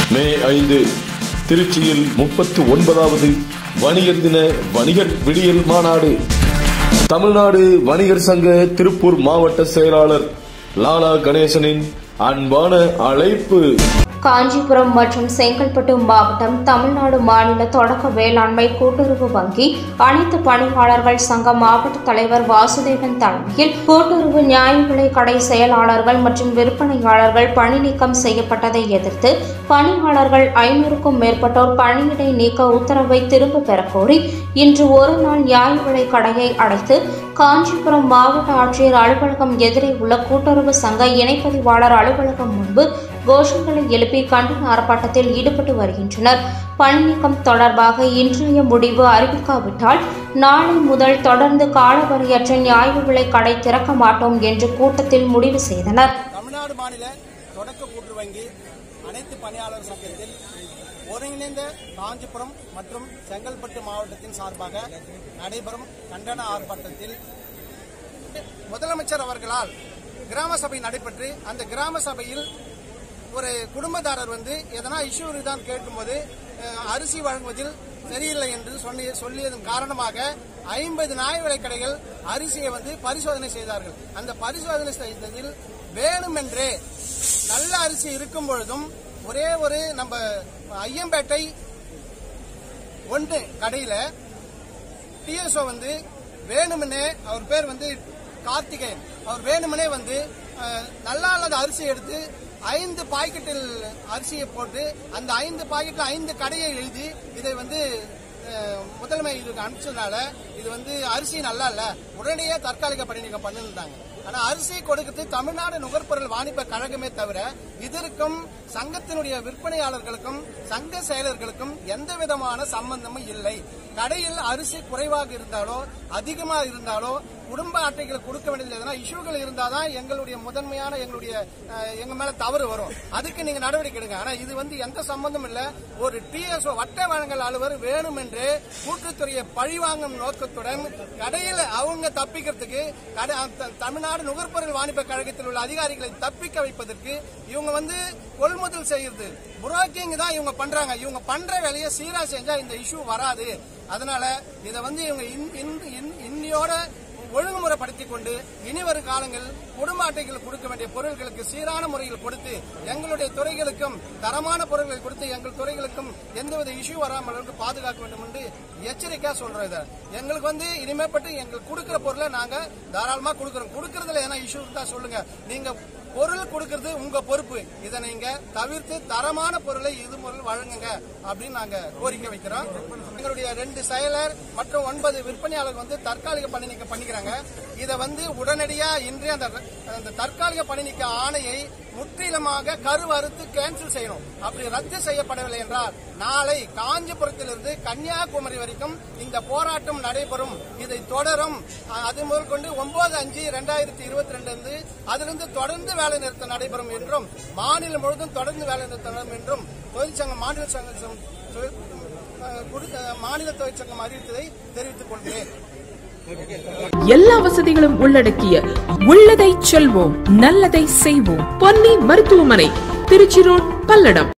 மே ஐந்து திருச்சியில் முப்பத்து ஒன்பதாவது வணிகர் தின வணிகர் விடியல் மாநாடு தமிழ்நாடு வணிகர் சங்க திருப்பூர் மாவட்ட செயலாளர் லாலா கணேசனின் அன்பான அழைப்பு காஞ்சிபுரம் மற்றும் செங்கல்பட்டு மாவட்டம் தமிழ்நாடு மாநில தொடக்க வேளாண்மை கூட்டுறவு வங்கி அனைத்து பணியாளர்கள் சங்க மாவட்ட தலைவர் வாசுதேவன் தலைமையில் கூட்டுறவு நியாய விலை கடை செயலாளர்கள் மற்றும் விற்பனையாளர்கள் பணி நீக்கம் செய்யப்பட்டதை எதிர்த்து பணியாளர்கள் ஐநூறுக்கும் மேற்பட்டோர் பணியிடை நீக்க உத்தரவை திரும்ப பெறக்கோரி இன்று ஒரு நாள் நியாய விலை கடையை அடைத்து காஞ்சிபுரம் மாவட்ட ஆட்சியர் அலுவலகம் எதிரே உள்ள கூட்டுறவு சங்க இணைப்பதிவாளர் அலுவலகம் முன்பு கோஷங்களை எழுப்பி கண்டன ஆர்ப்பாட்டத்தில் ஈடுபட்டு வருகின்றனர் பணி நீக்கம் தொடர்பாக இன்றைய முடிவு அறிவிக்காவிட்டால் நாளை முதல் தொடர்ந்து காலவரையற்ற நியாய விலை கடை திறக்க மாட்டோம் என்று கூட்டத்தில் முடிவு செய்தனர் தமிழ்நாடு மாநில தொடக்க கூட்டுறவு வங்கி அனைத்து பணியாளர் சங்கத்தில் ஒருங்கிணைந்த காஞ்சிபுரம் மற்றும் செங்கல்பட்டு மாவட்டத்தின் சார்பாக நடைபெறும் கண்டன ஆர்ப்பாட்டத்தில் முதலமைச்சர் அவர்களால் கிராம சபை நடைபெற்று அந்த கிராம சபையில் ஒரு குடும்பத்தாரர் வந்து எதனா இஷ்யூ தான் கேட்கும்போது அஹ், அரிசி வழங்குவதில் சரியில்லை என்று சொல்லி சொல்லியதன் காரணமாக ஐம்பது நியாய விலைக் கடைகள் அரிசியை வந்து பரிசோதனை செய்தார்கள் அந்த பரிசோதனை செய்ததில் வேணுமென்றே நல்ல அரிசி இருக்கும் பொழுதும் ஒரே ஒரு நம்ம ஐயம்பேட்டை ஒன்று கடையில டிஎஸ்ஓ வந்து வேணுமனே அவர் பேர் வந்து கார்த்திகேயன் அவர் வேணுமனே வந்து அஹ், நல்லா இல்லாத அரிசி எடுத்து ஐந்து பாக்கெட்டில் அரிசியை போட்டு அந்த ஐந்து பாக்கெட்டில் ஐந்து கடையை எழுதி இதை வந்து அஹ், முதன்மை இதுக்கு அனுப்பிச்சதுனால இது வந்து அரிசி நல்லா இல்ல உடனடியே தற்காலிக பணி நீக்கம் பண்ணிருந்தாங்க ஆனா அரிசி கொடுக்கிறது தமிழ்நாடு நுகர்பொருள் வாணிப கழகமே தவிர இதற்கும் சங்கத்தினுடைய விற்பனையாளர்களுக்கும் சங்க செயலர்களுக்கும் எந்த விதமான சம்பந்தமும் இல்லை கடையில் அரிசி குறைவாக இருந்தாலோ அதிகமாக இருந்தாலோ குடும்ப அட்டைகள் கொடுக்க வேண்டியது எதனா இஷ்யூகள் இருந்தாதான் எங்களுடைய முதன்மையான எங்களுடைய அஹ், எங்க மேல தவறு வரும் அதுக்கு நீங்க நடவடிக்கை எடுங்க ஆனா இது வந்து எந்த சம்பந்தம் இல்ல ஒரு டிஎஸ்ஓ வட்ட வழங்கல் அலுவலர் வேணுமென்று கூட்டுத்துறையை பழிவாங்கும் நோக்கத்துடன் கடையில் அவங்க தப்பிக்கிறதுக்கு கடை அந்த தமிழ்நாடு நுகர்பொருள் வாணிப கழகத்தில் உள்ள அதிகாரிகளை தப்பிக்க வைப்பதற்கு இவங்க வந்து கொள்முதல் செய்யறது புரோக்கிங் தான் இவங்க பண்றாங்க இவங்க பண்ற வேலையை சீரா செஞ்சா இந்த இஷ்யூ வராது அதனால இதை வந்து இவங்க இன்- இன்- இன்- இன்னியோட ஒழுங்குமுறைப்படுத்திக் கொண்டு இனி வரும் காலங்கள் குடும்ப அட்டைகள் கொடுக்க வேண்டிய பொருட்களுக்கு சீரான முறையில் கொடுத்து எங்களுடைய துறைகளுக்கும் தரமான பொருட்களை கொடுத்து எங்கள் துறைகளுக்கும் எந்தவித இஷ்யூ வராமல் அளவுக்கு பாதுகாக்க வேண்டும் என்று எச்சரிக்கையா சொல்றோம் இதை எங்களுக்கு வந்து இனிமேப்பட்டு எங்களுக்கு கொடுக்கிற பொருளை நாங்க தாராளமா கொடுக்கறோம் கொடுக்கறதுல எதனா இஷ்யூ இருந்தா சொல்லுங்க நீங்க பொருள் கொடுக்கறது உங்க பொறுப்பு இதை நீங்க தவிர்த்து தரமான பொருளை இது பொருள் வழங்குங்க அப்படின்னு நாங்க கோரிக்கை வைக்கிறோம் எங்களுடைய ரெண்டு செயலர் மற்றும் ஒன்பது விற்பனையாளர்கள் வந்து தற்காலிக பணி நீக்கம் பண்ணிக்கிறாங்க இதை வந்து உடனடியா இன்றே அந்த அந்த தற்காலிக பணி நீக்க ஆணையை முற்றிலுமாக கருவறுத்து கேன்சல் செய்யணும் அப்படி ரத்து செய்யப்படவில்லை என்றால் நாளை காஞ்சிபுரத்திலிருந்து கன்னியாகுமரி வரைக்கும் இந்த போராட்டம் நடைபெறும் இதை தொடரும் அஹ், அது முதல் கொண்டு ஒன்பது அஞ்சு ரெண்டாயிரத்தி இருபத்தி ரெண்டு இருந்து அதிலிருந்து தொடர்ந்து வேலை நிறுத்தம் நடைபெறும் என்றும் மாநிலம் முழுவதும் தொடர்ந்து வேலை நிறுத்தம் நடைபெறும் என்றும் தொழிற்சங்கம் மாநில சங்கம் தொழில்- அஹ், குடி- அஹ், மாநில தொழிற்சங்கம் அறிவித்ததை தெரிவித்துக் கொள்கிறேன் எல்லா வசதிகளும் உள்ளடக்கிய உள்ளதை செல்வோம் நல்லதை செய்வோம் பொன்னி மருத்துவமனை திருச்சி ரோட் பல்லடம்